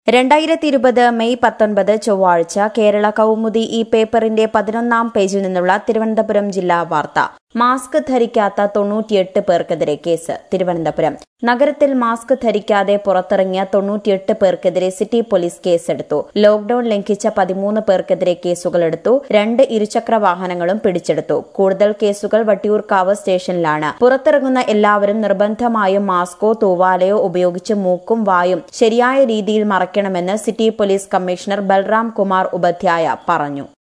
രണ്ടായിരത്തി ഇരുപത് മെയ് പത്തൊൻപത് ചൊവ്വാഴ്ച കേരള കൗമുദി ഈ പേപ്പറിന്റെ പതിനൊന്നാം പേജിൽ നിന്നുള്ള തിരുവനന്തപുരം ജില്ലാ വാർത്ത മാസ്ക് ധരിക്കാത്ത തൊണ്ണൂറ്റിയെട്ട് പേർക്കെതിരെ കേസ് തിരുവനന്തപുരം നഗരത്തിൽ മാസ്ക് ധരിക്കാതെ പുറത്തിറങ്ങിയ തൊണ്ണൂറ്റിയെട്ട് പേർക്കെതിരെ സിറ്റി പോലീസ് കേസെടുത്തു ലോക്ഡൌൺ ലംഘിച്ച പതിമൂന്ന് പേർക്കെതിരെ കേസുകളെടുത്തു രണ്ട് ഇരുചക്ര വാഹനങ്ങളും പിടിച്ചെടുത്തു കൂടുതൽ കേസുകൾ വട്ടിയൂർക്കാവ് സ്റ്റേഷനിലാണ് പുറത്തിറങ്ങുന്ന എല്ലാവരും നിർബന്ധമായും മാസ്കോ തൂവാലയോ ഉപയോഗിച്ച് മൂക്കും വായും ശരിയായ രീതിയിൽ മറയ്ക്കണമെന്ന് city police commissioner Balram Kumar Upadhyaya പറഞ്ഞു